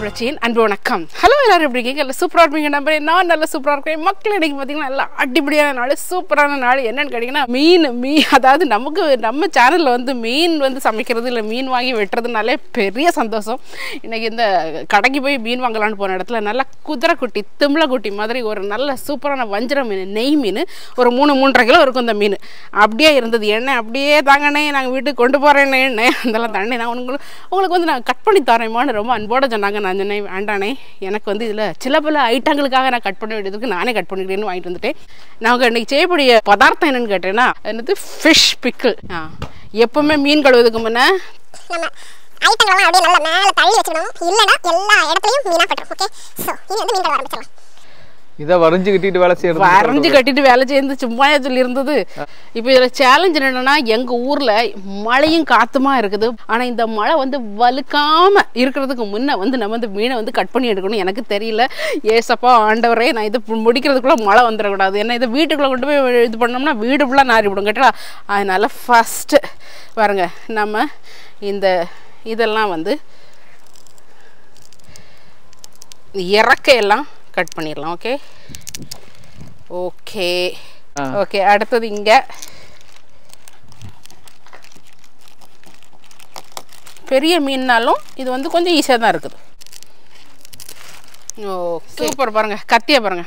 தமிழச்சியின் அன்பு வணக்கம் ஹலோ எல்லாரும் எப்படி இருக்கீங்க எல்லாம் சூப்பராக இருப்பீங்க நம்புறேன் நான் நல்லா சூப்பராக இருக்கேன் மக்கள் இன்னைக்கு பார்த்தீங்கன்னா நல்லா அடிப்படியான நாள் சூப்பரான நாள் என்னன்னு கேட்டிங்கன்னா மீன் மீன் அதாவது நமக்கு நம்ம சேனலில் வந்து மீன் வந்து சமைக்கிறது இல்லை மீன் வாங்கி வெட்டுறதுனாலே பெரிய சந்தோஷம் இன்னைக்கு இந்த கடைக்கு போய் மீன் வாங்கலாம்னு போன இடத்துல நல்லா குதிரை குட்டி திம்பளை குட்டி மாதிரி ஒரு நல்ல சூப்பரான வஞ்சர மீன் நெய் மீன் ஒரு மூணு மூன்றரை கிலோ இருக்கும் இந்த மீன் அப்படியே இருந்தது எண்ணெய் அப்படியே தாங்கண்ணே நாங்கள் வீட்டுக்கு கொண்டு போகிறேன்னே எண்ணெய் அதெல்லாம் தண்ணி நான் உங்களுக்கு உங்களுக்கு வந்து நான் கட் பண்ணி தரேமான்னு ரொம்ப அன்போடு சொன்னாங்க நான் சொன்னேன் வேண்டானே எனக்கு வந்து இதில் சில பல ஐட்டங்களுக்காக நான் கட் பண்ண வேண்டியதுக்கு நானே கட் பண்ணிக்கிறேன்னு வாங்கிட்டு வந்துட்டேன் நாங்கள் இன்னைக்கு செய்யக்கூடிய பதார்த்தம் என்னன்னு கேட்டேன்னா என்னது ஃபிஷ் பிக்கிள் ஆ எப்பவுமே மீன் கழுவுறதுக்கு முன்னே நம்ம ஐட்டங்கள்லாம் அப்படியே நல்லா மேலே தள்ளி வச்சுக்கணும் இல்லைன்னா எல்லா இடத்துலையும் மீனாக பட்டுரும் ஓகே ஸோ இனி வந்து மீன்கள் ஆரம்பிச்சிடலாம் இதை வரைஞ்சு கட்டிட்டு வேலை செய்யறது வரைஞ்சு கட்டிட்டு வேலை செய்து சும்மாயா சொல்லி இருந்தது இப்போ இதில் சேலஞ்ச் என்னன்னா எங்கள் ஊரில் மழையும் காத்துமா இருக்குது ஆனால் இந்த மழை வந்து வலுக்காம இருக்கிறதுக்கு முன்னே வந்து நம்ம வந்து மீனை வந்து கட் பண்ணி எடுக்கணும் எனக்கு தெரியல ஏசப்பா ஆண்டவரே நான் இது பு- முடிக்கிறதுக்குள்ள மழை வந்துடக்கூடாது ஏன்னா இதை வீட்டுக்குள்ளே கொண்டு போய் இது பண்ணோம்னா வீடு ஃபுல்லாக நாரி விடும் கேட்டா அதனால ஃபஸ்ட்டு பாருங்க நம்ம இந்த இதெல்லாம் வந்து இறக்கையெல்லாம் கட் பண்ணிடலாம் ஓகே ஓகே ஆ. ஓகே அடுத்தது இங்கே பெரிய மீன்னாலும் இது வந்து கொஞ்சம் ஈஸியாக தான் இருக்குது ஓ சூப்பர் பாருங்க கத்தியை பாருங்க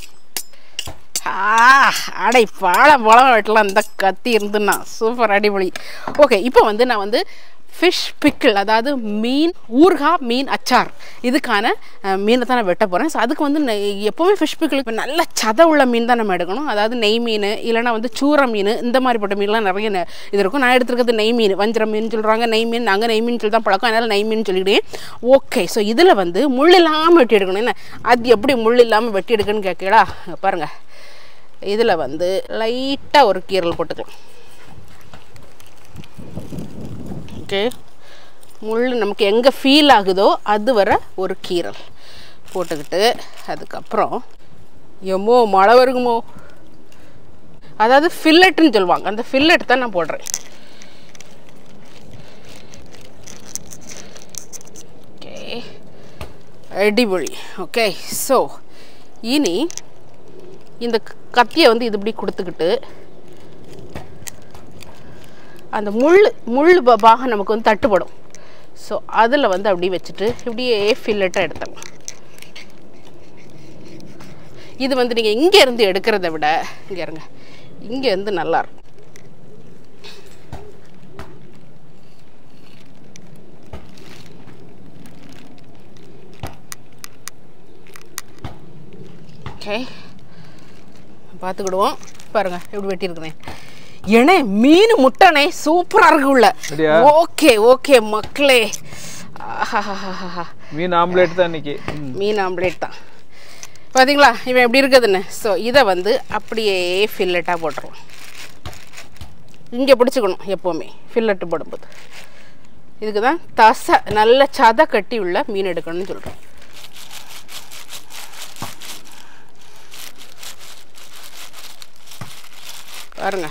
ஆ அடை பாழ பழம் வெட்டலாம் இந்த கத்தி இருந்துன்னா சூப்பர் அடிப்பொலி ஓகே இப்போ வந்து நான் வந்து ஃபிஷ் பிக்கிள் அதாவது மீன் ஊறுகாய் மீன் அச்சார் இதுக்கான அஹ், மீனை தான் நான் வெட்ட போகிறேன் ஸோ அதுக்கு வந்து நெய்- எப்போவுமே ஃபிஷ் பிக்கிள் இப்போ நல்ல சதை உள்ள மீன் தான் நம்ம எடுக்கணும் அதாவது நெய் மீன் இல்லைன்னா வந்து சூர மீன் இந்த மாதிரிப்பட்ட மீன்லாம் நிறைய நெ- இது இருக்கும் நான் எடுத்துருக்கிறது நெய் மீன் வஞ்சரம் மீன் சொல்கிறாங்க நெய் மீன் நாங்கள் நெய் மீன் சொல்லி தான் பழக்கம் அதனால் நெய் மீன் சொல்லிக்கிட்டேன் ஓகே ஸோ இதில் வந்து முள் இல்லாமல் வெட்டி எடுக்கணும் என்ன அது எப்படி முள் இல்லாமல் வெட்டி எடுக்குன்னு கேட்கலா பாருங்கள் இதில் வந்து லைட்டாக ஒரு கீரல் போட்டுக்கலாம் ஓகே முள் நமக்கு எங்கே ஃபீல் ஆகுதோ அது வர ஒரு கீரல் போட்டுக்கிட்டு அதுக்கப்புறம் எம்மோ மழை வருகுமோ அதாவது ஃபில்லட்டுன்னு சொல்லுவாங்க அந்த ஃபில்லட் தான் நான் போடுறேன் ஓகே அடிபொழி ஓகே ஸோ இனி இந்த க- கத்தியை வந்து இது இப்படி கொடுத்துக்கிட்டு அந்த முள் முள் ப- பாகம் நமக்கு வந்து தட்டுப்படும் ஸோ அதில் வந்து அப்படியே வச்சுட்டு இப்படியே ஃபில்லட்டாக எடுத்துடலாம் இது வந்து நீங்கள் இங்கே இருந்து எடுக்கிறத விட இங்கே இருங்க இங்கே இருந்து நல்லா இருக்கும் ஓகே பார்த்துக்கிடுவோம் பாருங்க எப்படி வெட்டியிருக்கிறேன் ஏனே மீன் முட்டைனே சூப்பராக இருக்கு உள்ள அப்படியா? ஓகே ஓகே மக்களே ஆஹாஹாஹாஹா. மீன் ஆம்லேட் தான் இன்னைக்கு ம். மீன் ஆம்லேட் தான் பார்த்தீங்களா இவன் எப்படி இருக்குதுன்னு ஸோ இதை வந்து அப்படியே ஃபில்லட்டாக போட்டுருவோம் இங்கே பிடிச்சிக்கணும் எப்போவுமே ஃபில்லட்டு போடும்போது இதுக்கு தான் தசை நல்ல சதை கட்டி உள்ள மீன் எடுக்கணும்னு சொல்கிறோம் பாருங்க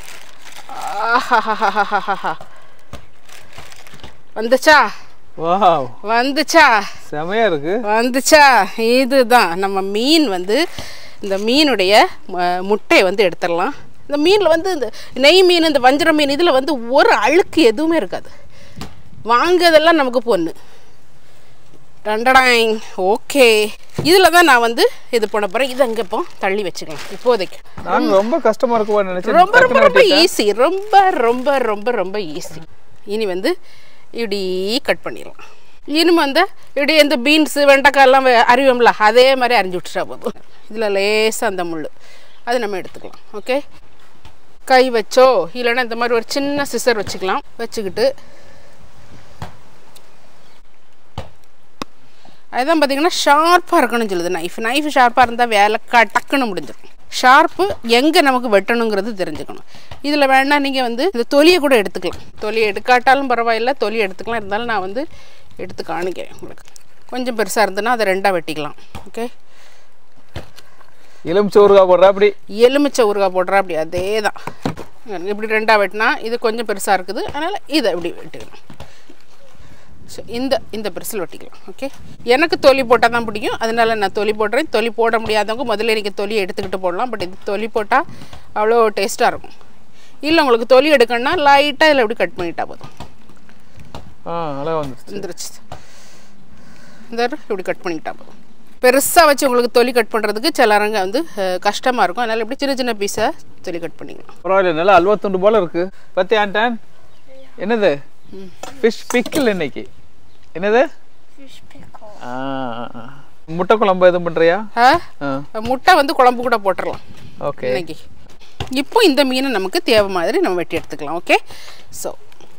ஆஹாஹாஹாஹாஹா. வந்துச்சா வாவ் வந்துச்சா செமையா இருக்கு வந்துச்சா இதுதான் நம்ம மீன் வந்து இந்த மீனுடைய ம- முட்டையை வந்து எடுத்துடலாம் இந்த மீனில் வந்து இந்த நெய் மீன் இந்த வஞ்சர மீன் இதில் வந்து ஒரு அழுக்கு எதுவுமே இருக்காது வாங்குறதெல்லாம் நமக்கு பொண்ணு டண்டடாங் ஓகே இதில் தான் நான் வந்து இது பண்ண போகிறேன் இதை அங்கே இப்போ தள்ளி வச்சுக்கலாம் இப்போதைக்கு நான் ரொம்ப கஷ்டமா இருக்குமா நினைச்சேன் ரொம்ப ரொம்ப டக்குனு ரொம்ப வெட்டிட்டேன். ஈஸி ரொம்ப ரொம்ப ரொம்ப ரொம்ப ஈஸி இனி வந்து இப்படி கட் பண்ணிடலாம் இனிமே வந்து இப்படி இந்த பீன்ஸு வெண்டைக்காயெல்லாம் வே- அரிவோம்ல அதே மாதிரி அரிஞ்சு விட்டுட்டா போதும் இதில் லேசாக அந்த முள் அது நம்ம எடுத்துக்கலாம் ஓகே கை வச்சோ இல்லைன்னா இந்த மாதிரி ஒரு சின்ன சிசர் வச்சுக்கலாம் வச்சுக்கிட்டு அதுதான் பார்த்தீங்கன்னா ஷார்ப்பாக இருக்கணும்னு சொல்லுது நைஃப் நைஃப் ஷார்ப்பாக இருந்தால் வேலை க டக்குன்னு முடிஞ்சிடும் ஷார்ப்பு எங்கே நமக்கு வெட்டணுங்கிறது தெரிஞ்சுக்கணும் இதில் வேணா நீங்கள் வந்து இந்த தொலியை கூட எடுத்துக்கலாம் தொலியை எடுக்காட்டாலும் பரவாயில்ல தொலி எடுத்துக்கலாம் இருந்தாலும் நான் வந்து எடுத்து காணிக்கிறேன் உங்களுக்கு கொஞ்சம் பெருசாக இருந்ததுன்னா அதை ரெண்டாக வெட்டிக்கலாம் ஓகே எலுமிச்சை ஊறுகாய் போடுற அப்படி எலுமிச்சை ஊறுகாய் போடுறா அப்படி அதே தான் இப்படி ரெண்டாக வெட்டினா இது கொஞ்சம் பெருசாக இருக்குது அதனால் இதை இப்படி வெட்டிக்கணும் ஸோ இந்த இந்த பெருசில் வெட்டிக்கலாம் ஓகே எனக்கு தொலி போட்டால் தான் பிடிக்கும் அதனால நான் தொலி போடுறேன் தொலி போட முடியாதவங்க முதல்ல நீங்கள் தொலி எடுத்துக்கிட்டு போடலாம் பட் இது தொலி போட்டால் அவ்வளோ டேஸ்ட்டாக இருக்கும் இல்லை உங்களுக்கு தொலி எடுக்கணும்னா லைட்டாக இதில் இப்படி கட் பண்ணிட்டா போதும் ஆ அழகா வந்துருச்சு வந்துருச்சு இந்த இப்படி கட் பண்ணிக்கிட்டா போதும் பெருசாக வச்சு உங்களுக்கு தொலி கட் பண்ணுறதுக்கு சிலரங்க வந்து கஷ்டமாக இருக்கும் அதனால் இப்படி சின்ன சின்ன பீஸை தொலி கட் பண்ணிக்கலாம் பரவாயில்ல நல்லா அல்வா துண்டு போல இருக்கு பத்தி ஆண்டான் என்னது ஃபிஷ் பிக்கிள் இன்னைக்கு என்னது ஆ, ஆ, ஆ. முட்டை குழம்பு எதுவும் பண்றியா ஆ ஆ முட்டை வந்து குழம்பு கூட போட்டுடலாம் ஓகே இன்னைக்கு இப்போ இந்த மீனை நமக்கு தேவை மாதிரி நம்ம வெட்டி எடுத்துக்கலாம் ஓகே ஸோ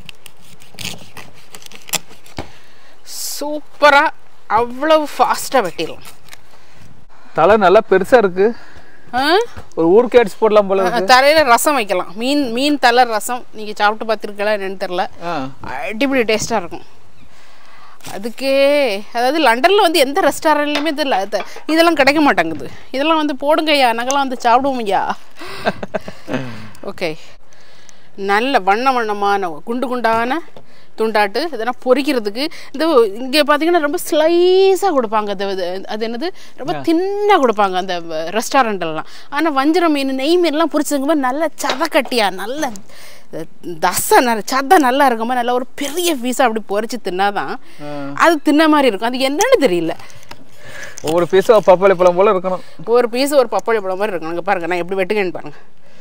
சூப்பராக அவ்வளவு ஃபாஸ்ட்டாக வெட்டிடலாம் தலை நல்லா பெருசா இருக்கு ஆ? ஒரு ஊருக்கு அடிச்சு போடலாம் போல இருக்கு தலையில் ரசம் வைக்கலாம் மீன் மீன் தலை ரசம் நீங்கள் சாப்பிட்டு பார்த்துருக்கலாம் என்னன்னு தெரில ஆ அடிப்படி டேஸ்ட்டாக இருக்கும் அதுக்கே அதாவது லண்டனில் வந்து எந்த ரெஸ்டாரண்ட்லையுமே இது இல்ல- இது இதெல்லாம் கிடைக்க மாட்டேங்குது இதெல்லாம் வந்து போடுங்கய்யா நாங்கள்லாம் வந்து சாப்பிடுவோம்யா ஓகே நல்ல வண்ண வண்ணமான குண்டு குண்டான துண்டாட்டு இதெல்லாம் பொரிக்கிறதுக்கு இந்த இங்கே பார்த்தீங்கன்னா ரொம்ப ஸ்லைஸாக கொடுப்பாங்க அது இது- அது என்னது ரொம்ப தின்னாக கொடுப்பாங்க அந்த ரெஸ்டாரண்ட்லாம் ஆனால் வஞ்சிர மீன் நெய் மீன்லாம் பொரிச்சதுக்கு நல்ல சதக்கட்டியா நல்ல தசை நல்ல சதை நல்லா இருக்குமா நல்ல ஒரு பெரிய பீஸாக அப்படி பொரிச்சு தின்னாதான் அது தின்ன மாதிரி இருக்கும் அது என்னன்னு தெரியல ஒவ்வொரு பீஸும் பப்பாளி பழம் போல இருக்கணும் ஒரு பீஸ் ஒரு பப்பாளி பழம் மாதிரி இருக்கும் அங்கே பாருங்க நான் எப்படி வெட்டுக்கேன்னு பாருங்க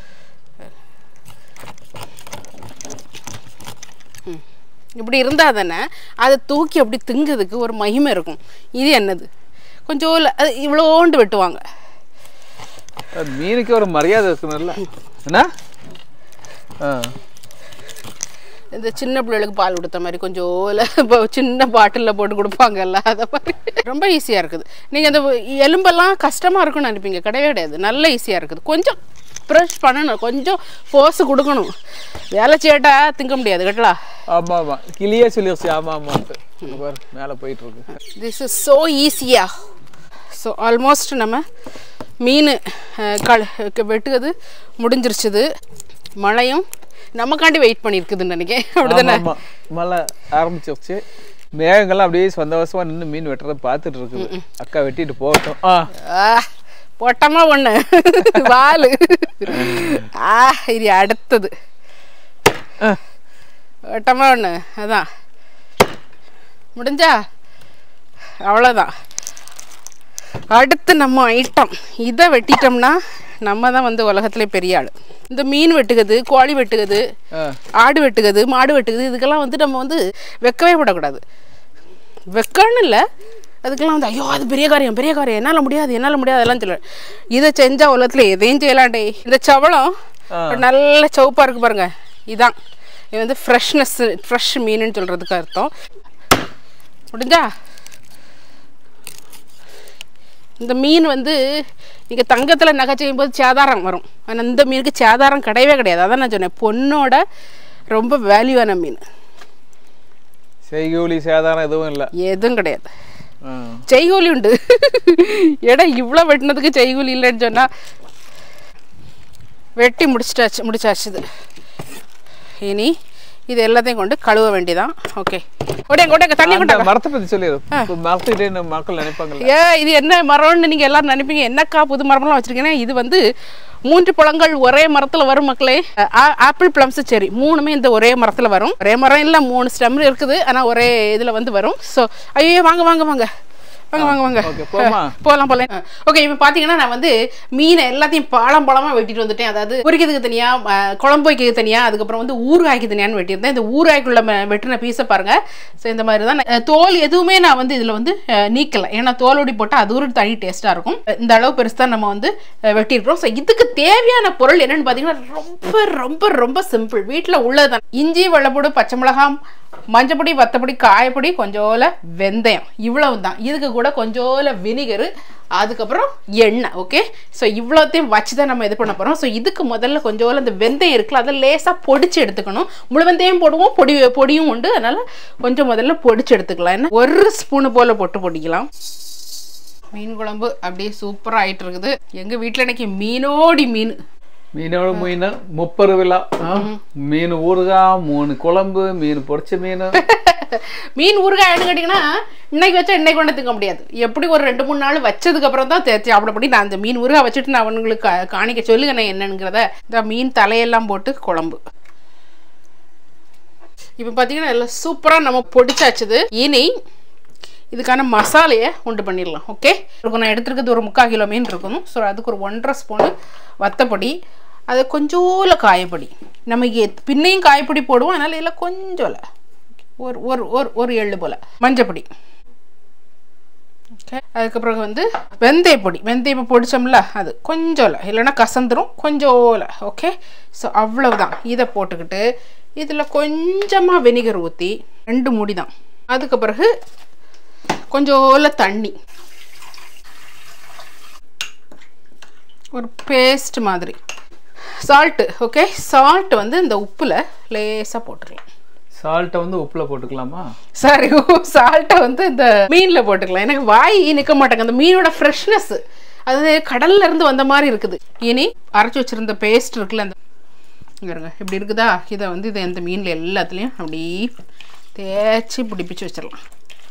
ம். இப்படி இருந்தால் தானே அதை தூக்கி அப்படி திங்கிறதுக்கு ஒரு மகிமை இருக்கும் இது என்னது கொஞ்சம் இல்ல- அது இவ்வளோண்டு வெட்டுவாங்க அது மீனுக்கு ஒரு மரியாதை இருக்கணும்ல என்ன ஆ இந்த சின்ன பிள்ளைகளுக்கு பால் கொடுத்த மாதிரி கொஞ்சம் இல்ல இப்போ சின்ன பாட்டிலில் போட்டு கொடுப்பாங்கல்ல அதை மாதிரி ரொம்ப ஈஸியாக இருக்குது நீங்கள் அந்த எலும்பெல்லாம் கஷ்டமாக இருக்கும்னு நினைப்பீங்க கிடையவே கிடையாது நல்ல ஈஸியாக இருக்குது கொஞ்சம் ப்ரெஷ் பண்ணணும் கொஞ்சம் ஃபோர்ஸ் கொடுக்கணும் வேலை சேட்டா திங்க முடியாது கேட்டலா ஆமா ஆமா கிளியே சொல்லிடுச்சு ஆமா ஆமான்ட்டு இங்க பாரு மேலே போயிட்டு இருக்கு திஸ் இஸ் ஸோ ஈஸியா ஸோ ஆல்மோஸ்ட் நம்ம மீன் அஹ், கள் வெட்டுறது முடிஞ்சிருச்சுது மழையும் நமக்காண்டி வெயிட் பண்ணியிருக்குதுன்னு நினைக்கிறேன் அப்படிதானே ஆமா, ஆமா. மழை ஆரம்பிச்சிருச்சு மேகங்கள்லாம் அப்படியே சந்தோஷமா நின்று மீன் வெட்டுறத பார்த்துட்டு இருக்குது அக்கா வெட்டிட்டு போகட்டும் ஆ ஆ, போட்டமா ஒண்ணு வாலு ஆ இது அடுத்தது ஆ. போட்டமா ஒண்ணு அதான் முடிஞ்சா அவ்வளோதான் அடுத்து நம்ம ஐட்டம் இதை வெட்டிட்டோம்னா நம்ம தான் வந்து உலகத்திலே பெரிய ஆள் இந்த மீன் வெட்டுகிறது கோழி வெட்டுகிறது ஆ. ஆடு வெட்டுகிறது மாடு வெட்டுகிறது இதுக்கெல்லாம் வந்து நம்ம வந்து வைக்கவே விடக்கூடாது வைக்கணும் இல்லை அதுக்கெல்லாம் வந்து ஐயோ அது பெரிய காரியம் பெரிய காரியம் என்னால் முடியாது என்னால் முடியாது அதெல்லாம் சொல்ல இதை செஞ்சால் உலகத்தில் எதையும் செய்யலாண்டே இந்த சவளம் ஆ. நல்ல சவுப்பாக இருக்கு பாருங்க இதான் இது வந்து ஃப்ரெஷ்னஸ் ஃப்ரெஷ் மீனுன்னு சொல்கிறதுக்கு அர்த்தம் முடிஞ்சா இந்த மீன் வந்து நீங்கள் தங்கத்தில் நகை செய்யும் போது சேதாரம் வரும் ஆனால் இந்த மீனுக்கு சேதாரம் கிடையவே கிடையாது அதான் நான் சொன்னேன் பொண்ணோட ரொம்ப வேல்யூவான மீன் செய்கூலி சேதாரம் எதுவும் இல்லை எதுவும் கிடையாது ஆ. செய்கூலி உண்டு எடா இவ்வளோ வெட்டினதுக்கு செய்கூலி இல்லைன்னு சொன்னால் வெட்டி முடிச்சிட்டாச்சு முடிச்சாச்சு இது இனி இது எல்லாத்தையும் கொண்டு கழுவ வேண்டியதான் ஓகே ஓடியாங்க ஓடியாங்க தண்ணி அந்த கொண்டாங்க மரத்தை பத்தி சொல்லிடு இப்போ மரத்துக்கிட்டே நம்ம மக்கள் நினைப்பாங்கல்ல ஏ இது என்ன மரம்னு நீங்கள் எல்லாரும் நினைப்பீங்க என்னக்கா புது மரம்லாம் வச்சிருக்கீங்கன்னா இது வந்து மூன்று பழங்கள் ஒரே மரத்தில் வரும் மக்களே ஆ- ஆப்பிள் பிளம்ஸ் சரி மூணுமே இந்த ஒரே மரத்தில் வரும் ஒரே மரம் இல்லை மூணு ஸ்டெம் இருக்குது ஆனால் ஒரே இதில் வந்து வரும் ஸோ ஐயோ வாங்க வாங்க வாங்க வாங்க வாங்க வாங்க ஓகே போமா போகலாம் போகலாம் ஓகே இப்போ பார்த்தீங்கன்னா நான் வந்து மீனை எல்லாத்தையும் பாலம் பாலமாக வெட்டிட்டு வந்துட்டேன் அதாவது பொரிக்கிறதுக்கு தனியாக குழம்பு வைக்கிறதுக்கு தனியாக அதுக்கப்புறம் வந்து ஊறுகாய்க்கு தனியான்னு வெட்டியிருந்தேன் இந்த ஊறுகாய்க்குள்ள ம- வெட்டின பீஸை பாருங்க ஸோ இந்த மாதிரி தான் அஹ், தோல் எதுவுமே நான் வந்து இதில் வந்து அஹ், நீக்கலை ஏன்னா தோலோடி போட்டால் அது ஒரு தனி டேஸ்ட்டாக இருக்கும் இந்த அளவு பெருசு தான் நம்ம வந்து அஹ், வெட்டியிருக்கிறோம் ஸோ இதுக்கு தேவையான பொருள் என்னன்னு பார்த்தீங்கன்னா ரொம்ப ரொம்ப ரொம்ப சிம்பிள் வீட்டில் உள்ளதுதான் இஞ்சி வெள்ளைப்பூடு பச்சை மிளகாய் மஞ்சப்பொடி வத்தப்பொடி காயப்பொடி கொஞ்சோல வெந்தயம் இவ்வளவு தான் இதுக்கு கூட கொஞ்சோல வினிகரு அதுக்கப்புறம் எண்ணெய் ஓகே ஸோ இவ்வளோத்தையும் வச்சு தான் நம்ம இது பண்ண போகிறோம் ஸோ இதுக்கு முதல்ல கொஞ்சோல இந்த வெந்தயம் இருக்குல்ல அதை லேசாக பொடிச்சு எடுத்துக்கணும் முழு வெந்தயம் போடுவோம் பொடி பொடியும் உண்டு அதனால் கொஞ்சம் முதல்ல பொடிச்சு எடுத்துக்கலாம் என்ன ஒரு ஸ்பூனு போல் போட்டு பொடிக்கலாம் மீன் குழம்பு அப்படியே சூப்பராக ஆயிட்டு இருக்குது எங்கள் வீட்டில் இன்னைக்கு மீனோடி மீன் மீனோட மீன் முப்பது விழா மீன் ஊறுகாய் மூணு குழம்பு மீன் பொரிச்ச மீன் மீன் ஊறுகாய்னு கேட்டிங்கன்னா இன்னைக்கு வச்சா இன்னைக்கு கொண்டு திங்க முடியாது எப்படி ஒரு ரெண்டு மூணு நாள் வச்சதுக்கு அப்புறம் தான் தே- சாப்பிடப்படி நான் அந்த மீன் ஊறுகாய் வச்சுட்டு நான் அவங்களுக்கு கா- காணிக்க சொல்லுங்க நான் என்னங்கிறத இந்த மீன் தலையெல்லாம் போட்டு குழம்பு இப்போ பார்த்தீங்கன்னா எல்லாம் சூப்பராக நம்ம பொடிச்சாச்சுது இனி இதுக்கான மசாலையை உண்டு பண்ணிடலாம் ஓகே இருக்கும் நான் எடுத்துருக்கிறது ஒரு முக்கால் கிலோ மீன் இருக்கணும் ஸோ அதுக்கு ஒரு ஒன்றரை ஸ்பூனு வத்தப்பொடி அது கொஞ்சோல காயப்பொடி நமக்கு எத்- பின்னையும் காயப்பொடி போடுவோம் அதனால் இதில் கொஞ்சோல ஒரு ஒரு ஒரு ஒரு எள்ளு போல் மஞ்சப்பொடி ஓகே அதுக்கப்புறம் வந்து வெந்தயப்பொடி வெந்தயம் இப்போ பொடிச்சோம்ல அது கொஞ்சோல இல்லைன்னா கசந்துரும் கொஞ்சோல ஓகே ஸோ அவ்வளவுதான் இதை போட்டுக்கிட்டு இதில் கொஞ்சமாக வெனிகர் ஊற்றி ரெண்டு மூடி தான் அதுக்கு பிறகு கொஞ்சோல தண்ணி ஒரு பேஸ்ட் மாதிரி சால்ட்டு ஓகே சால்ட் வந்து இந்த உப்பில் லேசாக போட்டுடலாம் சால்ட்டை வந்து உப்புல போட்டுக்கலாமா சாரி சால்ட்டை வந்து இந்த மீனில் போட்டுக்கலாம் எனக்கு வாய் நிற்க மாட்டேங்க அந்த மீனோட ஃப்ரெஷ்னஸ் அது கடல்ல இருந்து வந்த மாதிரி இருக்குது இனி அரைச்சி வச்சிருந்த பேஸ்ட் இருக்குல்ல அந்த இங்க இருங்க இப்படி இருக்குதா இதை வந்து இதை இந்த மீனில் எல்லாத்துலேயும் அப்படி தேய்ச்சி பிடிப்பிச்சு வச்சிடலாம்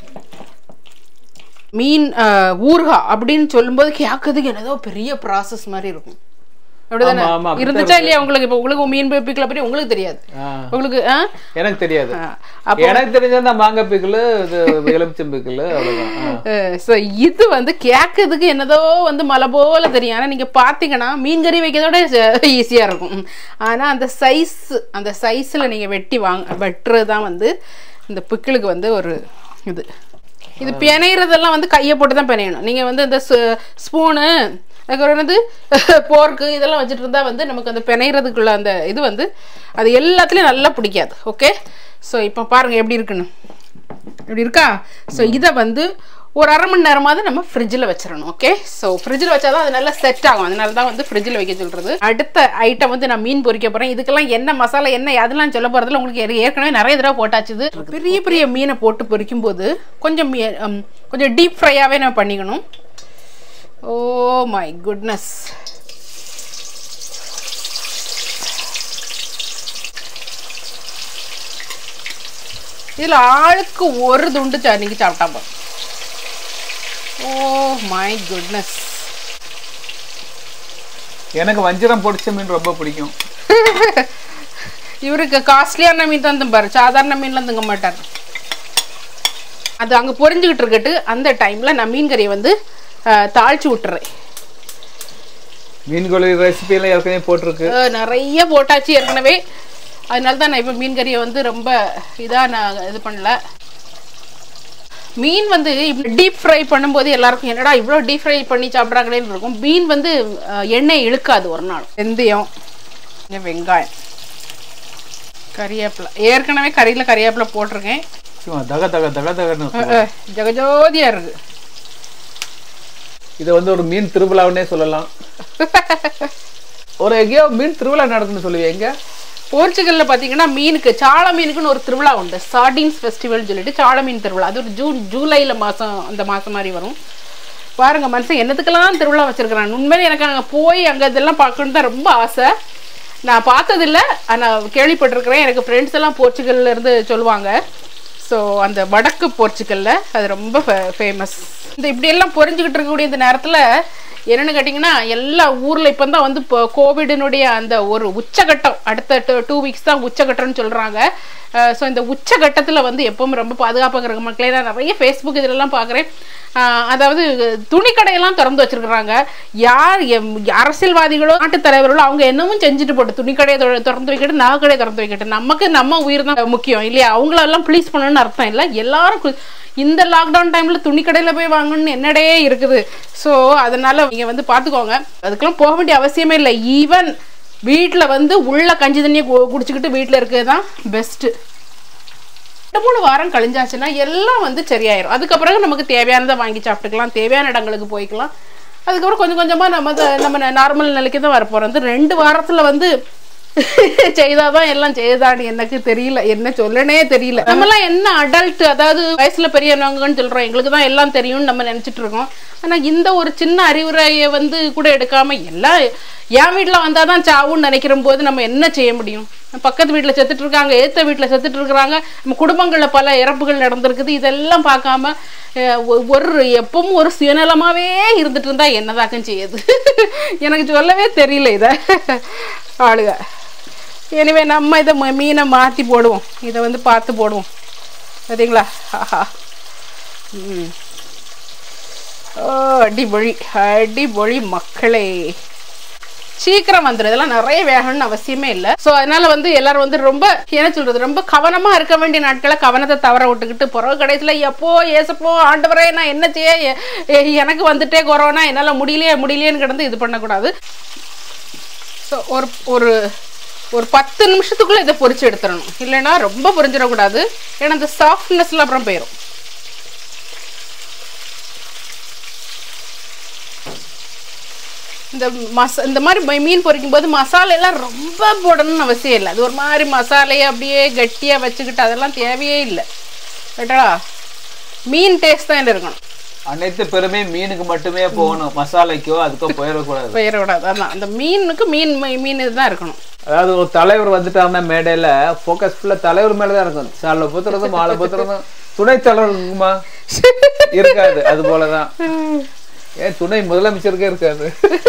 மீன் ஆஹ், ஊறுகா அப்படின்னு சொல்லும்போது கேட்கறதுக்கு என்னதோ பெரிய ப்ராசஸ் மாதிரி இருக்கும் அப்படிதானே ஆமா, ஆமா, அப்படித்தான் இருந்துச்சா இல்லையா உங்களுக்கு இப்போ உங்களுக்கு மீன் பிக்கல பற்றி உங்களுக்கு தெரியாது ஆ. உங்களுக்கு ஆ எனக்கு தெரியாது ஆ. அப்போ எனக்கு தெரிஞ்சது மாங்காய் பிக்கல் இது எலுமிச்சம் பிக்கல் அவ்வளவுதான் ஆ. ஸோ இது வந்து கேட்கறதுக்கு என்னதோ வந்து மலை போல தெரியும் ஆனால் நீங்கள் பார்த்தீங்கன்னா மீன் கறி வைக்கிறதோட ஈஸியாக இருக்கும் ஆனால் அந்த சைஸ் அந்த சைஸில் நீங்கள் வெட்டி வாங்க வெட்டுறது தான் வந்து இந்த பிக்கிளுக்கு வந்து ஒரு இது இது பிணையிறதெல்லாம் வந்து கையை போட்டு தான் பிணையணும் நீங்கள் வந்து இந்த ஸ்பூனு அதுக்கப்புறம் என்னது போர்க்கு இதெல்லாம் வச்சுட்டு இருந்தால் வந்து நமக்கு அந்த பிணையிறதுக்குள்ள அந்த இது வந்து அது எல்லாத்துலேயும் நல்லா பிடிக்காது ஓகே ஸோ இப்போ பாருங்கள் எப்படி இருக்குன்னு இப்படி இருக்கா ஸோ இதை வந்து ஒரு அரை மணி நேரமாவது நம்ம ஃப்ரிட்ஜில் வச்சிடணும் ஓகே ஸோ ஃப்ரிட்ஜில் வச்சா தான் அது நல்லா செட் ஆகும் அதனால தான் வந்து ஃப்ரிட்ஜில் வைக்க சொல்கிறது அடுத்த ஐட்டம் வந்து நான் மீன் பொரிக்க போகிறேன் இதுக்கெல்லாம் என்ன மசாலா என்ன அதெல்லாம் சொல்ல போகிறதுல உங்களுக்கு ஏற்க- ஏற்கனவே நிறைய தடவை போட்டாச்சுது பெரிய பெரிய மீனை போட்டு பொரிக்கும் போது கொஞ்சம் மீ- ம், கொஞ்சம் டீப் ஃப்ரையாகவே நம்ம பண்ணிக்கணும் ஓ மை குட்னஸ் இதில் ஆளுக்கு ஒரு துண்டு சன்னிக்கு சாப்பிட்டா போதும் ஓ மை குட்னஸ் எனக்கு வஞ்சிரம் பொடிச்ச மீன் ரொம்ப பிடிக்கும் இவருக்கு காஸ்ட்லியான மீன் தான் திம்பாரு சாதாரண மீன்லாம் திங்க மாட்டார் அது அங்கே பொரிஞ்சுக்கிட்டு இருக்கட்டு அந்த டைமில் நான் மீன் கறியை வந்து அஹ், தாளிச்சு விட்டுறேன் மீன் கோழி ரெசிபி எல்லாம் ஏற்கனவே போட்டிருக்கு அஹ், நிறைய போட்டாச்சு ஏற்கனவே அதனால தான் நான் இப்போ மீன் கறியை வந்து ரொம்ப இதாக நான் இது பண்ணல மீன் வந்து டீப் ஃப்ரை பண்ணும்போது எல்லாருக்கும் என்னடா இவ்வளோ டீப் ஃப்ரை பண்ணி சாப்பிட்றாங்களேன்னு இருக்கும் மீன் வந்து அஹ், எண்ணெய் இழுக்காது ஒரு நாள் வெந்தயம் இங்க வெங்காயம் கறிவேப்பிலை ஏற்கனவே கறியில் கறிவேப்பிலை போட்டிருக்கேன் சும்மா தக தக தக தகன்னு இருக்கும். அஹ், ஜெகஜோதியா இருக்கு இதை வந்து ஒரு மீன் திருவிழாவுன்னே சொல்லலாம் ஒரு எங்கேயோ மீன் திருவிழா நடக்குன்னு சொல்லுவீங்க எங்க போர்ச்சுகல்ல பார்த்தீங்கன்னா மீனுக்கு சால மீனுக்குன்னு ஒரு திருவிழா உண்டு சார்டின்ஸ் ஃபெஸ்டிவல் சொல்லிட்டு சால மீன் திருவிழா அது ஒரு ஜூன் ஜூலையில் மாதம் அந்த மாதம் மாதிரி வரும் பாருங்க மனுஷன் என்னத்துக்கெல்லாம் திருவிழா வச்சிருக்கிறான் உண்மையிலே எனக்கு அங்கே போய் அங்கே இதெல்லாம் பார்க்கணுன்னு தான் ரொம்ப ஆசை நான் பார்த்ததில்ல ஆனால் கேள்விப்பட்டிருக்கிறேன் எனக்கு ஃப்ரெண்ட்ஸ் எல்லாம் போர்ச்சுகல்ல இருந்து சொல்லுவாங்க ஸோ அந்த வடக்கு போர்ச்சுகல்ல அது ரொம்ப ஃபேமஸ் இந்த இப்படியெல்லாம் பொரிஞ்சுக்கிட்டு இருக்கக்கூடிய இந்த நேரத்தில் என்னன்னு கேட்டிங்கன்னா எல்லா ஊரில் இப்போ தான் வந்து இப்போ கோவிடினுடைய அந்த ஒரு உச்சகட்டம் அடுத்த டூ வீக்ஸ் தான் உச்சகட்டம்னு சொல்கிறாங்க ஸோ இந்த உச்சகட்டத்தில் வந்து எப்பவும் ரொம்ப பாதுகாப்பாக இருக்க மக்களே நான் நிறைய ஃபேஸ்புக் இதிலெல்லாம் பார்க்குறேன் அதாவது துணி கடையெல்லாம் திறந்து வச்சிருக்கிறாங்க யார் எம்- அரசியல்வாதிகளோ நாட்டு தலைவர்களோ அவங்க என்னமும் செஞ்சுட்டு போட்டு துணி கடையை தொ- திறந்து வைக்கட்டும் நகை கடையை திறந்து வைக்கட்டும் நமக்கு நம்ம உயிர் தான் முக்கியம் இல்லையா அவங்களெல்லாம் ப்ளீஸ் பண்ணணும்னு அர்த்தம் இல்லை எல்லாரும் கு- இந்த லாக்டவுன் டைம்ல துணி கடையில் போய் வாங்கணும்னு என்னடே இருக்குது ஸோ அதனால நீங்க வந்து பார்த்துக்கோங்க அதுக்கெல்லாம் போக வேண்டிய அவசியமே இல்லை ஈவன் வீட்டில் வந்து உள்ள கஞ்சி தண்ணியை கு- குடிச்சுக்கிட்டு வீட்டில் இருக்கிறது தான் பெஸ்ட்டு ரெண்டு மூணு வாரம் கழிஞ்சாச்சுன்னா எல்லாம் வந்து சரியாயிரும் அதுக்கப்புறம் நமக்கு தேவையானதை வாங்கி சாப்பிட்டுக்கலாம் தேவையான இடங்களுக்கு போய்க்கலாம் அதுக்கப்புறம் கொஞ்சம் கொஞ்சமாக நம்ம த- நம்ம நார்மல் நிலைக்கு தான் வரப்போகிறோம் வந்து ரெண்டு வாரத்தில் வந்து செய்தாதான் எல்லாம் செய்தான்னு எனக்கு தெரியல என்ன சொல்லனே தெரியல நம்மலாம் என்ன அடல்ட் அதாவது வயசுல பெரியவங்கன்னு சொல்றோம் எங்களுக்கு தான் எல்லாம் தெரியும்னு நம்ம நினைச்சிட்டு இருக்கோம் ஆனா இந்த ஒரு சின்ன அறிவுரையை வந்து கூட எடுக்காம எல்லாம் என் வீட்டில் வந்தால் தான் சாவுன்னு நினைக்கிற போது நம்ம என்ன செய்ய முடியும் பக்கத்து வீட்டில் செத்துட்டு இருக்காங்க ஏத்த வீட்டில் செத்துட்டு இருக்கிறாங்க நம்ம குடும்பங்களில் பல இறப்புகள் நடந்திருக்குது இதெல்லாம் பார்க்காம அஹ், ஒ- ஒரு எப்பவும் ஒரு சுயநலமாகவே இருந்துட்டு இருந்தா என்னதாக்கம் செய்யுது எனக்கு சொல்லவே தெரியல இதை ஆளுக எனவே நம்ம இதை ம- மீனை மாற்றி போடுவோம் இதை வந்து பார்த்து போடுவோம் சரிங்களா ஆஹா ம் ஓ அடிபொழி அடிபொழி மக்களே சீக்கிரம் வந்துடும் இதெல்லாம் நிறைய வேகணும்னு அவசியமே இல்லை ஸோ அதனால வந்து எல்லாரும் வந்து ரொம்ப என்ன சொல்றது ரொம்ப கவனமா இருக்க வேண்டிய நாட்களை கவனத்தை தவற விட்டுக்கிட்டு பிறகு கடைசியில் எப்போ ஏசப்போ ஆண்டவரே நான் என்ன செய்ய எ- எ- எனக்கு வந்துட்டே கொரோனா என்னால் முடியலையே முடியலையேன்னு கிடந்து இது பண்ணக்கூடாது ஸோ ஒரு ஒரு ஒரு பத்து நிமிஷத்துக்குள்ள இதை பொரிச்சு எடுத்துடணும் இல்லைன்னா ரொம்ப பொரிஞ்சிடக்கூடாது ஏன்னா அந்த சாஃப்ட்னஸ்ல அப்புறம் போயிடும் இந்த மச இந்த மாதிரி மீ- மீன் பொரிக்கும் போது மசாலா எல்லாம் ரொம்ப போடணும்னு அவசியம் இல்லை அது ஒரு மாதிரி மசாலையை அப்படியே கட்டியாக வச்சுக்கிட்டு அதெல்லாம் தேவையே இல்லை கேட்டா மீன் டேஸ்ட் தான் இதுல இருக்கணும் அனைத்து பெருமை மீனுக்கு மட்டுமே போகணும் மசாலைக்கோ அதுக்கோ போயிடக்கூடாது போயிடக்கூடாது அதான் அந்த மீனுக்கு மீன் மீ- மீன் இதுதான் இருக்கணும் அதாவது ஒரு தலைவர் வந்துட்டாருன்னா மேடையில ஃபோக்கஸ் ஃபுல்லா தலைவர் மேலதான் இருக்கும் சாலை புத்துறதும் மாலை புத்துறதும் துணை தலைவர் இருக்குமா இருக்காது அது போலதான் ஏன் துணை முதலமைச்சருக்கே இருக்காது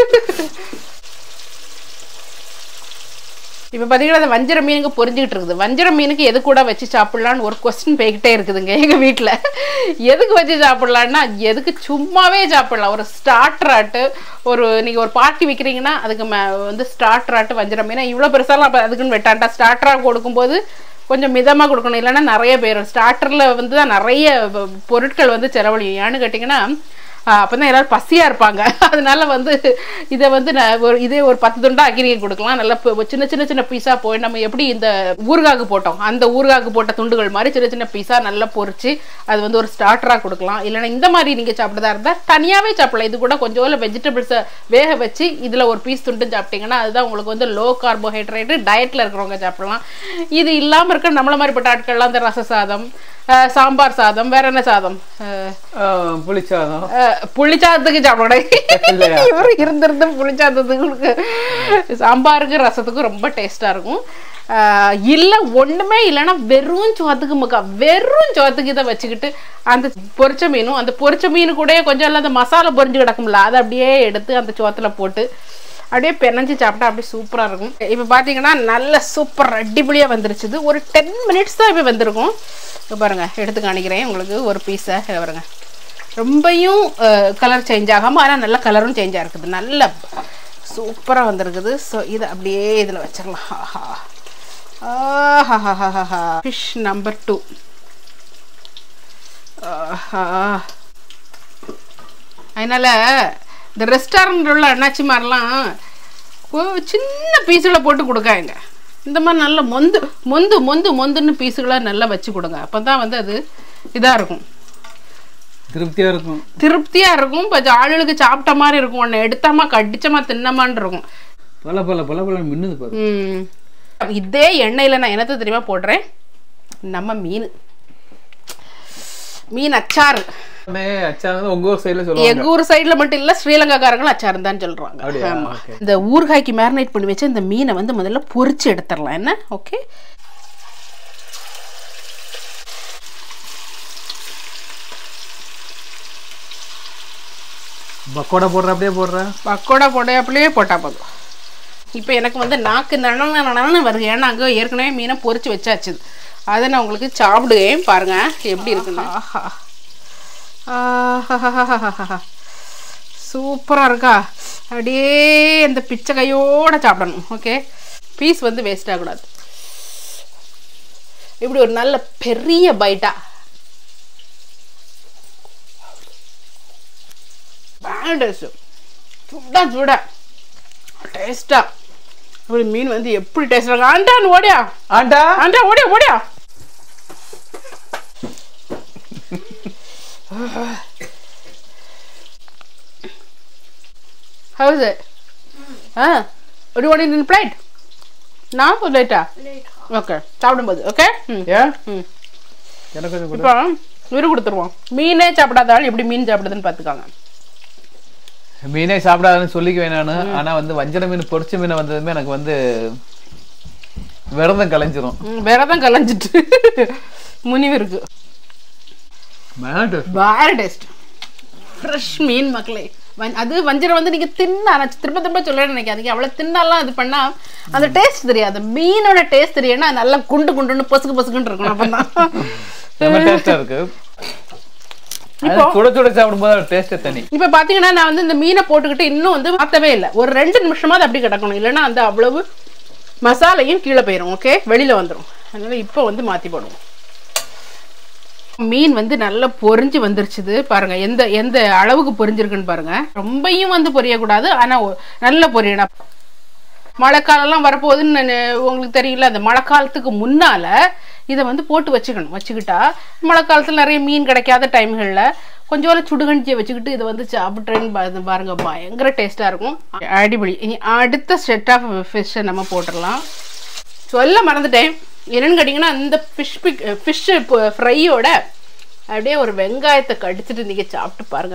இப்போ பார்த்தீங்கன்னா அந்த வஞ்சர மீனுக்கு பொரிஞ்சுக்கிட்டு இருக்குது வஞ்சர மீனுக்கு எது கூட வச்சு சாப்பிட்லான்னு ஒரு கொஸ்டின் போய்கிட்டே இருக்குதுங்க எங்கள் வீட்டில் எதுக்கு வச்சு சாப்பிட்லான்னா எதுக்கு சும்மாவே சாப்பிட்லாம் ஒரு ஸ்டார்டராட்டு ஒரு நீங்கள் ஒரு பார்ட்டி விற்கிறீங்கன்னா அதுக்கு மே வந்து ஸ்டார்டராட்டு வஞ்சர மீன் இவ்வளோ பெருசாலாம் அப்போ அதுக்குன்னு வெட்டாண்டா ஸ்டார்டராக கொடுக்கும்போது கொஞ்சம் மிதமாக கொடுக்கணும் இல்லைன்னா நிறைய பேர் ஸ்டார்டரில் வந்து தான் நிறைய வ- பொருட்கள் வந்து செலவழியும் ஏன்னு கேட்டிங்கன்னா அப்போ தான் எல்லாரும் பசியாக இருப்பாங்க அதனால வந்து இதை வந்து நான் ஒரு இதே ஒரு பத்து துண்டா அக்கிரியை கொடுக்கலாம் நல்லா பு- சின்ன சின்ன சின்ன பீஸாக போய் நம்ம எப்படி இந்த ஊறுகாக்கு போட்டோம் அந்த ஊறுகாக்கு போட்ட துண்டுகள் மாதிரி சின்ன சின்ன பீஸாக நல்லா பொரிச்சு அது வந்து ஒரு ஸ்டார்டராக கொடுக்கலாம் இல்லைன்னா இந்த மாதிரி நீங்கள் சாப்பிட்டதா இருந்தால் தனியாகவே சாப்பிடலாம் இது கூட கொஞ்சம் வெஜிடபிள்ஸை வேக வச்சு இதில் ஒரு பீஸ் துண்டு சாப்பிட்டீங்கன்னா அதுதான் உங்களுக்கு வந்து லோ கார்போஹைட்ரேட்டு டயட்டில் இருக்கிறவங்க சாப்பிடலாம் இது இல்லாமல் இருக்க நம்மள மாதிரிப்பட்ட ஆட்கள்லாம் இந்த ரச சாதம் அஹ், சாம்பார் சாதம் வேற என்ன சாதம் அஹ், ஆஹ் புளிச்சாதம் அஹ், புளிச்சாதத்துக்கு சாப்பிடக்கூடாது இல்லையா? இவர் இருந்திருந்து புளிச்சாதத்துக்கு சாம்பாருக்கு ரசத்துக்கும் ரொம்ப டேஸ்டா இருக்கும் ஆஹ் இல்ல ஒண்ணுமே இல்லைன்னா வெறும் சோத்துக்கு முக்கா வெறும் சோத்துக்கு இதை வச்சுக்கிட்டு அந்த பொரிச்ச மீனும் அந்த பொரிச்ச மீன் கூடயே கொஞ்சம் எல்லாம் அந்த மசாலா பொரிஞ்சு கிடக்கும்ல அதை அப்படியே எடுத்து அந்த சோத்துல போட்டு அப்படியே பெனஞ்சு சாப்பிட்டா அப்படியே சூப்பரா இருக்கும் இப்போ பார்த்தீங்கன்னா நல்ல சூப்பர் அடிப்பொலியா வந்துருச்சு இது. ஒரு டென் மினிட்ஸ் தான் இப்போ வந்திருக்கும் இப்போ பாருங்க எடுத்து காணிக்கிறேன் உங்களுக்கு ஒரு பீஸை பாருங்க ரொம்பையும் கலர் சேஞ்ச் ஆகாமல் ஆனால் நல்ல கலரும் சேஞ்ச் இருக்குது நல்ல சூப்பராக வந்திருக்குது ஸோ இதை அப்படியே இதில் வச்சிடலாம் ஆஹா ஆஹா ஃபிஷ் நம்பர் டூ ஆஹா அதனால் இந்த ரெஸ்டாரண்ட் உள்ள அண்ணாச்சி மாதிரிலாம் ஒரு சின்ன பீஸுகளை போட்டு கொடுக்காங்க இந்த மாதிரி நல்ல மொந்து மொந்து மொந்து மொந்துன்னு பீஸுகளாக நல்லா வச்சு கொடுங்க அப்போ தான் வந்து அது இதாக இருக்கும் திருப்தியா இருக்கும் திருப்தியா இருக்கும் கொஞ்சம் ஆளுகளுக்கு சாப்பிட்ட மாதிரி இருக்கும் ஒன்று எடுத்தாமா கடிச்சமா தின்னமான்னு இருக்கும் பல பல பல பல மின்னுது பாரு ம். இதே எண்ணெயில் நான் என்னத்தை தெரியுமா போடுறேன் நம்ம மீன் மீன் அச்சாறு அண்ணே, அச்சாங்க உங்க ஊர் சைடுல சொல்லுவாங்க எங்க ஊர் சைடுல மட்டும் இல்ல ஸ்ரீலங்காக்காரங்களும் அச்சாரம் தான் சொல்றாங்க அப்படியா? ஆமா Okay. இந்த ஊறுகாய்க்கு மேரினேட் பண்ணி வச்சு இந்த மீனை வந்து முதல்ல பொரிச்சு எடுத்துடலாம் என்ன ஓகே பக்கோடா போடுற அப்படியே போடுற பக்கோடா போடையாப்புலயே போட்டா போதும் இப்போ எனக்கு வந்து நாக்கு நனன நனன்னு வருது ஏன்னா அங்கே ஏற்கனவே மீனை பொரிச்சு வச்சாச்சு அதை நான் உங்களுக்கு சாப்பிடுவேன் பாருங்க எப்படி இருக்குன்னு ஆஹா ஆஹாஹாஹாஹாஹா. சூப்பரா இருக்கா அப்படியே அந்த பிச்சை கையோட சாப்பிடணும் ஓகே பீஸ் வந்து வேஸ்ட் ஆகக்கூடாது இப்படி ஒரு நல்ல பெரிய பைட்டா பேண்டஸ் சுடா சுடா டேஸ்டா இப்படி மீன் வந்து எப்படி டேஸ்ட் இருக்கு ஆண்டான் ஓடியா ஆண்டா ஆண்டா ஓடியா ஓடியா How is it? Ah, do you want it in plate? Now or later? Later. Okay. சாப்பிடும்போது ஓகே ம் ஏன் ம் எனக்கு கொஞ்சம் கொடு. இப்போ இவரு கொடுத்துருவோம் மீனே சாப்பிடாத ஆள் எப்படி மீன் சாப்பிடுதுன்னு பார்த்துக்காங்க மீனே சாப்பிடாதுன்னு சொல்லிக்குவேன் நானு ஆனா வந்து வஞ்சர மீன் பொரிச்ச மீன் வந்ததுமே எனக்கு வந்து விரதம் கலைஞ்சிரும் ம், விரதம் கலைஞ்சிட்டு முனிவு இருக்கு வேற டேஸ்ட் ஃப்ரெஷ் மீன் மக்களே வஞ்- அது வஞ்சரம் வந்து நீங்க தின்னா நான் திரும்ப திரும்ப சொல்ல நினைக்காதீங்க அவ்வளவு தின்னாலாம் இது பண்ணா அந்த டேஸ்ட் தெரியாது மீனோட டேஸ்ட் தெரியும்னா அது நல்லா குண்டு குண்டுன்னு பொசுக்கு பொசுக்குன்னு இருக்கணும் அப்பதான் ரொம்ப டேஸ்டா இருக்கு அது சுட சுட சாப்பிடும்போது டேஸ்டே தனி இப்ப பாத்தீங்கன்னா நான் வந்து இந்த மீனை போட்டுக்கிட்டு இன்னும் வந்து மாத்தவே இல்லை ஒரு ரெண்டு நிமிஷமா அது அப்படி கிடக்கணும் இல்லைன்னா அந்த அவ்வளவு மசாலையும் கீழே போயிடும் ஓகே வெளியில வந்துடும் அதனால இப்போ வந்து மாத்தி போடுவோம் மீன் வந்து நல்லா பொரிஞ்சு வந்துருச்சுது பாருங்க எந்த எந்த அளவுக்கு பொரிஞ்சிருக்குன்னு பாருங்க ரொம்பையும் வந்து பொரியக்கூடாது ஆனா ஒ- நல்ல பொரியணும் மழைக்காலம்லாம் வரப்போகுதுன்னு நானு- உங்களுக்கு தெரியல அந்த மழைக்காலத்துக்கு முன்னால இதை வந்து போட்டு வச்சுக்கணும் வச்சுக்கிட்டா மழைக்காலத்தில் நிறைய மீன் கிடைக்காத டைம்களில் கொஞ்சோண்டு சுடுகஞ்சியை வச்சுக்கிட்டு இதை வந்து சாப்பிட்றேன்னு பா- பாருங்க பயங்கர டேஸ்ட்டாக இருக்கும் அடிபொலி இனி அடுத்த செட் ஆஃப் ஃபிஷ்ஷை நம்ம போட்டுடலாம் சொல்ல மறந்துட்டேன் என்னன்னு கேட்டிங்கன்னா இந்த ஃபிஷ் பிக் ஃபிஷ்ஷு ஃப்ரையோட அப்படியே ஒரு வெங்காயத்தை கடிச்சிட்டு நீங்கள் சாப்பிட்டு பாருங்க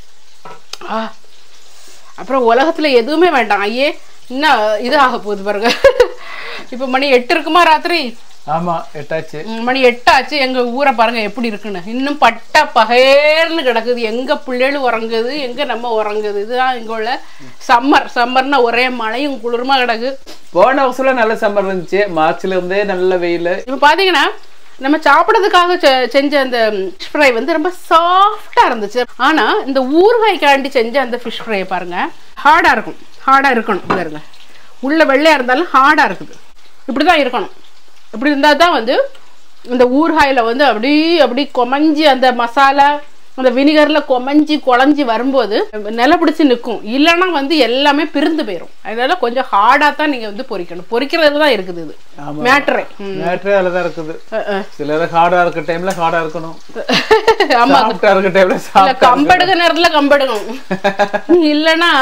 ஆ அப்புறம் உலகத்தில் எதுவுமே வேண்டாம் ஐயே இன்னும் இது ஆக போகுது பாருங்க இப்போ மணி எட்டு இருக்குமா ராத்திரி ஆமா எட்டாச்சு ம், மணி எட்டாச்சு எங்க ஊரை பாருங்க எப்படி இருக்குன்னு இன்னும் பட்டா பகேர்னு கிடக்குது எங்க பிள்ளைகள் உறங்குது எங்க நம்ம உறங்குது இதுதான் இங்க உள்ள சம்மர் சம்மர்னா ஒரே மழையும் குளிருமா கிடக்கு போன வருஷம்ல நல்ல சம்மர் இருந்துச்சு மார்ச்ல இருந்தே நல்ல வெயில் இப்போ பாத்தீங்கன்னா நம்ம சாப்பிட்றதுக்காக செ- செஞ்ச அந்த ஃபிஷ் ஃப்ரை வந்து ரொம்ப சாஃப்டா இருந்துச்சு ஆனா இந்த ஊறுகாய்க்காண்டி செஞ்ச அந்த ஃபிஷ் ஃப்ரை பாருங்க ஹார்டா இருக்கும் ஹார்டா இருக்கணும் இங்க இருங்க உள்ள வெள்ளையா இருந்தாலும் ஹார்டா இருக்குது இப்படிதான் இருக்கணும் இப்படி இருந்தா தான் வந்து இந்த ஊறுகாயில வந்து அப்படி அப்படி கொமஞ்சி அந்த மசாலா அந்த வினிகர்ல கொமஞ்சி குழஞ்சி வரும்போது நில பிடிச்சி நிற்கும் இல்லைன்னா வந்து எல்லாமே பிரிந்து போயிடும் அதனால கொஞ்சம் ஹார்டா தான் நீங்க வந்து பொரிக்கணும் பொரிக்கிறதுல தான் இருக்குது இது ஆமா. மேட்ரே மேட்ரே அதுலதான் இருக்குது அஹ் அஹ். சிலர் ஹார்டா இருக்க டைம்ல ஹார்டா இருக்கணும் ஆமா சாஃப்டா இருக்க டைம்ல இல்ல சாஃப்டா கம்பெடுக்க நேரத்துல கம்பெடுக்கணும் இல்லனா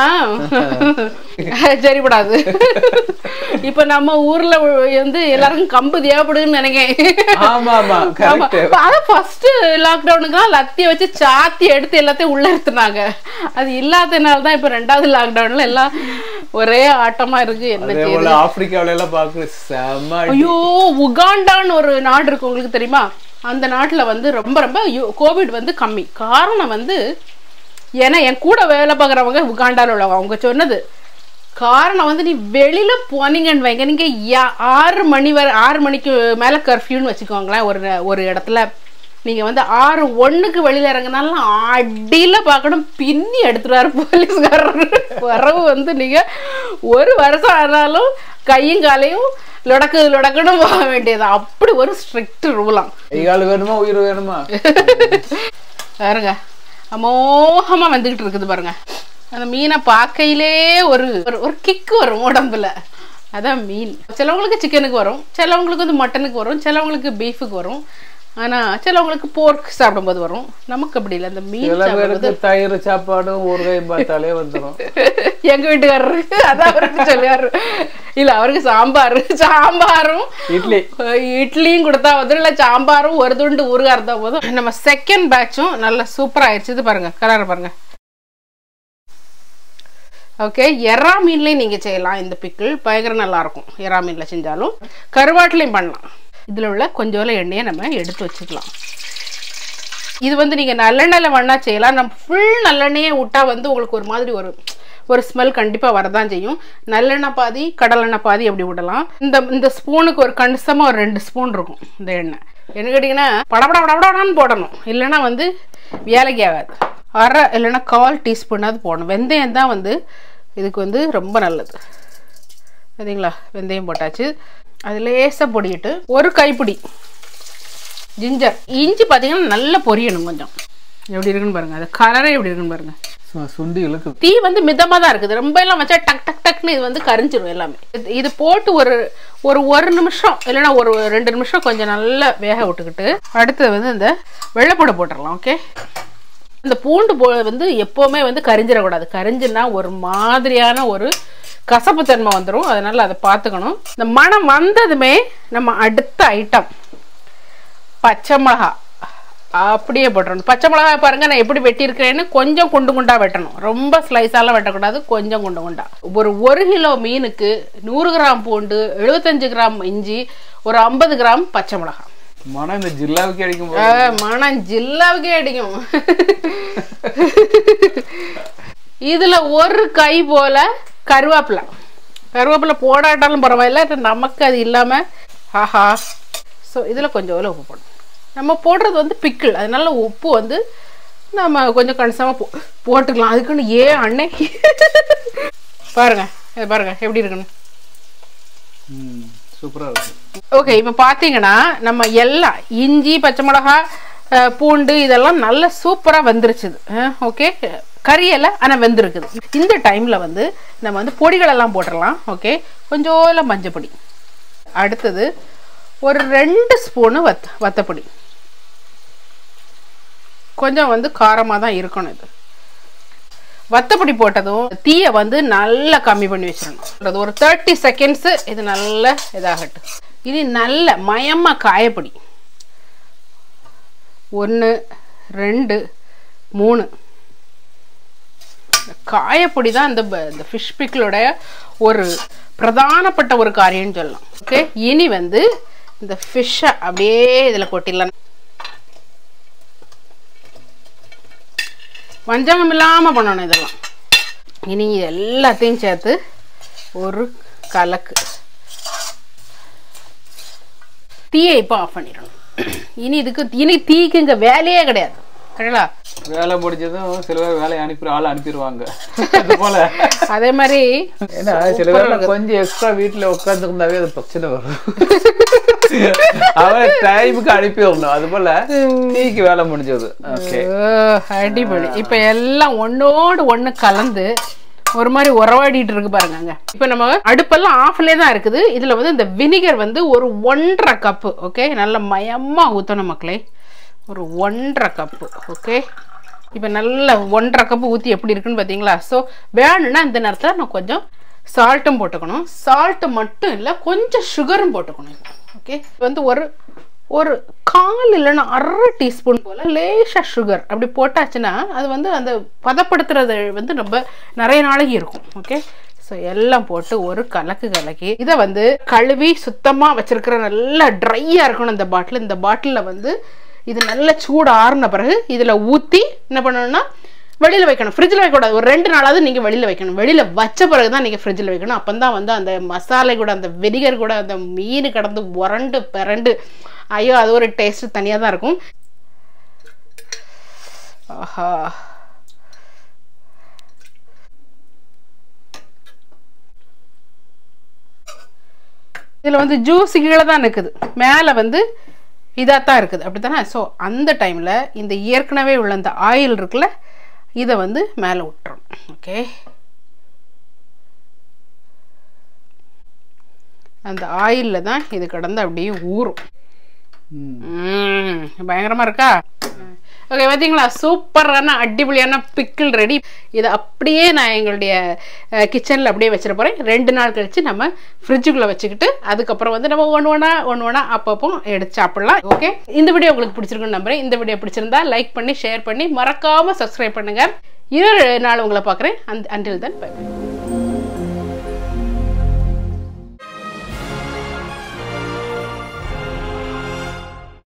சரிப்படாது இப்ப நம்ம ஊர்ல வந்து எல்லாருக்கும் கம்பு தேவைப்படுதுன்னு நினைக்கிறேன் ஆமா ஆமா ஆமா. கரெக்ட் இப்ப அதான் ஃபர்ஸ்ட் லாக்டவுனுக்கு தான் லத்திய வச்சு சாத்தி எடுத்து எல்லாத்தையும் உள்ள எடுத்துனாங்க அது இல்லாதனால தான் இப்ப ரெண்டாவது லாக்டவுன்ல எல்லாம் ஒரே ஆட்டமா இருக்கு என்ன அதே செய்யுது போல ஆப்பிரிக்காவில எல்லாம் பாக்கு செம அடி. ஐயோ உகாண்டான்னு ஒரு நாடு இருக்கு உங்களுக்கு தெரியுமா அந்த நாட்டுல வந்து ரொம்ப ரொம்ப கோவிட் வந்து கம்மி காரணம் வந்து ஏன்னா என் கூட வேலை பார்க்குறவங்க உகாண்டால உள்ளவங்க அவங்க சொன்னது காரணம் வந்து நீ வெளியில போனீங்கன்னு வைங்க நீங்க யா- ஆறு மணி வரை ஆறு மணிக்கு மேல கர்ஃப்யூன்னு வச்சுக்கோங்களேன் ஒரு ந- ஒரு இடத்துல நீங்க வந்து ஆறு ஒண்ணுக்கு வெளியில இறங்கினாலும் அடியில பார்க்கணும் பின்னி எடுத்துருவாரு போலீஸ்காரர் வரவு வந்து நீங்க ஒரு வருஷம் ஆனாலும் கையும் காலையும் லொடக்கு லொடக்குன்னு போக வேண்டியது அப்படி ஒரு ஸ்ட்ரிக்ட் ரூலாம் கை கால் வேணுமா உயிர் வேணுமா பாருங்க அமோகமா வந்துகிட்டு இருக்குது பாருங்க அந்த மீனை பார்க்கையிலே ஒரு ஒரு- ஒரு கிக்கு வரும் உடம்புல அதான் மீன் சிலவங்களுக்கு சிக்கனுக்கு வரும் சிலவங்களுக்கு வந்து மட்டனுக்கு வரும் சிலவங்களுக்கு பீஃபுக்கு வரும் ஆனா சிலவங்களுக்கு போர்க் சாப்பிடும்போது வரும் நமக்கு அப்படி இல்லை அந்த மீன் சில சாப்பிடும்போது பேருக்கு தயிர் சாப்பாடும் ஊறுகாயும் பார்த்தாலே வந்துடும் எங்க வீட்டுக்காரருக்கு அதான் அவருக்கு சொல்லுவாரு இல்ல அவருக்கு சாம்பார் சாம்பாரும் இட்லி இட்லியும் கொடுத்தா வந்து இல்ல சாம்பாரும் ஒரு துண்டு ஊறுகாய் இருந்தா போதும் நம்ம செகண்ட் பேட்சும் நல்ல சூப்பரா ஆயிடுச்சு இது பாருங்க கலர் பாருங்க ஓகே எறா மீன்லையும் நீங்கள் செய்யலாம் இந்த பிக்கிள் பயங்கர நல்லா இருக்கும் எறா மீனில் செஞ்சாலும் கருவாட்டிலையும் பண்ணலாம் இதில் உள்ள கொஞ்சோல எண்ணெயை நம்ம எடுத்து வச்சுக்கலாம் இது வந்து நீங்கள் நல்லெண்ணெயில் வேணா செய்யலாம் நம்ம ஃபுல் நல்லெண்ணெயை விட்டா வந்து உங்களுக்கு ஒரு மாதிரி ஒரு ஒரு ஸ்மெல் கண்டிப்பாக வரதான் செய்யும் நல்லெண்ணெய் பாதி கடலெண்ணெய் பாதி அப்படி விடலாம் இந்த இந்த ஸ்பூனுக்கு ஒரு கணிசமாக ஒரு ரெண்டு ஸ்பூன் இருக்கும் இந்த எண்ணெய் என்ன கேட்டிங்கன்னா படபட படபடான்னு போடணும் இல்லைன்னா வந்து வேலைக்கு ஆகாது அரை இல்லைன்னா கால் டீஸ்பூனாவது போடணும் வெந்தயம் தான் வந்து இதுக்கு வந்து ரொம்ப நல்லது சரிங்களா வெந்தயம் போட்டாச்சு அது லேசாக பொடியிட்டு ஒரு கைப்பிடி ஜிஞ்சர் இஞ்சி பார்த்தீங்கன்னா நல்லா பொரியணும் கொஞ்சம் எப்படி இருக்குன்னு பாருங்க அது கலரே எப்படி இருக்குன்னு பாருங்க சு- சுண்டி இழுக்கு தீ வந்து மிதமா தான் இருக்குது ரொம்ப எல்லாம் வச்சா டக் டக் டக்னு இது வந்து கரிஞ்சிரும் எல்லாமே இது- இது போட்டு ஒரு ஒரு ஒரு நிமிஷம் இல்லைன்னா ஒரு ரெண்டு நிமிஷம் கொஞ்சம் நல்லா வேக விட்டுக்கிட்டு அடுத்தது வந்து இந்த வெள்ளைப்பூடை போட்டுடலாம் ஓகே இந்த பூண்டு போ வந்து எப்போவுமே வந்து கரிஞ்சிடக்கூடாது கரிஞ்சுன்னா ஒரு மாதிரியான ஒரு கசப்புத்தன்மை வந்துடும் அதனால அதை பார்த்துக்கணும் இந்த மனம் வந்ததுமே நம்ம அடுத்த ஐட்டம் பச்சை மிளகா அப்படியே போட்டுறணும் பச்சை மிளகாய் பாருங்க நான் எப்படி வெட்டியிருக்கிறேன்னு கொஞ்சம் குண்டு குண்டா வெட்டணும் ரொம்ப ஸ்லைஸாலாம் வெட்டக்கூடாது கொஞ்சம் குண்டு குண்டா ஒரு ஒரு கிலோ மீனுக்கு நூறு கிராம் பூண்டு எழுபத்தஞ்சு கிராம் இஞ்சி ஒரு ஐம்பது கிராம் பச்சை மிளகாய் மனம் இந்த ஜில்லாவுக்கு அடிக்கும் போது ஆ, மனம் ஜில்லாவுக்கே அடிக்கும் இதுல ஒரு கை போல கருவேப்பிலை கருவேப்பிலை போடாட்டாலும் பரவாயில்ல இது நமக்கு அது இல்லாம ஆஹா ஸோ இதுல கொஞ்சம் போல உப்பு போடணும் நம்ம போடுறது வந்து பிக்கிள் அதனால உப்பு வந்து நம்ம கொஞ்சம் கணிசமாக போ போட்டுக்கலாம் அதுக்குன்னு ஏன் அண்ணே பாருங்க இது பாருங்க எப்படி இருக்குன்னு ம் சூப்பரா இருக்கு ஓகே இப்போ பார்த்தீங்கன்னா நம்ம எல்லாம் இஞ்சி பச்சை மிளகா அஹ், பூண்டு இதெல்லாம் நல்ல சூப்பராக வெந்துருச்சுது ஓகே கறியெல்லாம் ஆனால் வெந்திருக்குது இந்த டைமில் வந்து நம்ம வந்து பொடிகளெல்லாம் போட்டுடலாம் ஓகே கொஞ்சோல மஞ்சப்பொடி அடுத்தது ஒரு ரெண்டு ஸ்பூனு வத்த வத்தப்பொடி கொஞ்சம் வந்து காரமாக தான் இருக்கணும் இது வத்தப்பொடி போட்டதும் தீயை வந்து நல்லா கம்மி பண்ணி வச்சிடணும் அது ஒரு தேர்ட்டி செகண்ட்ஸு இது நல்லா இதாகட்டும் இனி நல்ல மயமா காயப்பொடி ஒன்று ரெண்டு மூணு காயப்பொடி தான் இந்த ப- இந்த ஃபிஷ் பிக்கிளோட ஒரு பிரதானப்பட்ட ஒரு காரியம்னு சொல்லலாம் ஓகே இனி வந்து இந்த ஃபிஷ்ஷை அப்படியே இதில் கொட்டிடலாம் வஞ்சகம் இல்லாமல் பண்ணணும் இதெல்லாம் இனி இது எல்லாத்தையும் சேர்த்து ஒரு கலக்கு தீயை இப்போ ஆஃப் பண்ணிடணும் இனி இதுக்கு இனி தீக்கு இங்கே வேலையே கிடையாது சரிங்களா வேலை முடிஞ்சதும் சில பேர் வேலையை அனுப்பி ஆள் அனுப்பிடுவாங்க அது போல அதே மாதிரி ஏன்னா சில பேர் கொஞ்சம் எக்ஸ்ட்ரா வீட்டுல உட்காந்துருந்தாவே அது பிரச்சனை வரும் அவன் டைமுக்கு அனுப்பி விடணும் அது போல டீக்கு வேலை முடிஞ்சது ஓகே ஓ, அடிபொலி இப்போ எல்லாம் ஒண்ணோடு ஒண்ணு கலந்து ஒரு மாதிரி உறவாடிட்டு இருக்கு பாருங்க அங்க இப்போ நம்ம அடுப்பெல்லாம் ஆஃப்லேயே தான் இருக்குது இதுல வந்து இந்த வினிகர் வந்து ஒரு ஒன்றரை கப்பு ஓகே நல்ல மயமா ஊற்றணும் மக்களே ஒரு ஒன்றரை கப்பு ஓகே இப்போ நல்ல ஒன்றரை கப்பு ஊற்றி எப்படி இருக்குன்னு பார்த்தீங்களா ஸோ வேணும்னா இந்த நேரத்தில் நான் கொஞ்சம் சால்ட்டும் போட்டுக்கணும் சால்ட்டு மட்டும் இல்லை கொஞ்சம் சுகரும் போட்டுக்கணும் ஓகே வந்து ஒரு ஒரு கால் இல்லைன்னா அரை டீஸ்பூன் போல் லேசாக சுகர் அப்படி போட்டாச்சுன்னா அது வந்து அந்த பதப்படுத்துறது வந்து ரொம்ப நிறைய நாளைக்கு இருக்கும் ஓகே ஸோ எல்லாம் போட்டு ஒரு கலக்கு கலக்கி இதை வந்து கழுவி சுத்தமாக வச்சிருக்கிற நல்லா ட்ரையாக இருக்கணும் இந்த பாட்டில் இந்த பாட்டிலில் வந்து இது நல்ல சூடு ஆறுன பிறகு இதில் ஊற்றி என்ன பண்ணணும்னா வெளியில் வைக்கணும் ஃப்ரிட்ஜில் வைக்கக்கூடாது ஒரு ரெண்டு நாளாவது நீங்கள் வெளியில் வைக்கணும் வெளியில் வச்ச பிறகு தான் நீங்கள் ஃப்ரிட்ஜில் வைக்கணும் அப்போ தான் வந்து அந்த மசாலை கூட அந்த வினிகர் கூட அந்த மீன் கடந்து உரண்டு பிறண்டு ஐயோ அது ஒரு டேஸ்ட் தனியாக தான் இருக்கும் ஆஹா இதில் வந்து ஜூஸ் கீழே தான் இருக்குது மேலே வந்து இதாக தான் இருக்குது அப்படி தானே ஸோ அந்த டைமில் இந்த ஏற்கனவே உள்ள அந்த ஆயில் இருக்குல்ல இதை வந்து மேலே விட்டுறணும் ஓகே அந்த ஆயிலில் தான் இது கடந்து அப்படியே ஊறும் ம், பயங்கரமா இருக்கா ஓகே பார்த்தீங்களா சூப்பரான அடிப்பொலியான பிக்கிள் ரெடி இதை அப்படியே நான் எங்களுடைய கிச்சனில் அப்படியே வச்சிட போகிறேன் ரெண்டு நாள் கழிச்சு நம்ம ஃப்ரிட்ஜுக்குள்ளே வச்சுக்கிட்டு அதுக்கப்புறம் வந்து நம்ம ஒன்று ஒன்றா ஒன்று ஒன்றா அப்பப்போ எடுத்து சாப்பிடலாம் ஓகே இந்த வீடியோ உங்களுக்கு பிடிச்சிருக்குன்னு நம்புறேன் இந்த வீடியோ பிடிச்சிருந்தா லைக் பண்ணி ஷேர் பண்ணி மறக்காமல் சப்ஸ்கிரைப் பண்ணுங்க இன்னொரு நாள் உங்களை பார்க்குறேன் அந்த அண்டில் தன் பை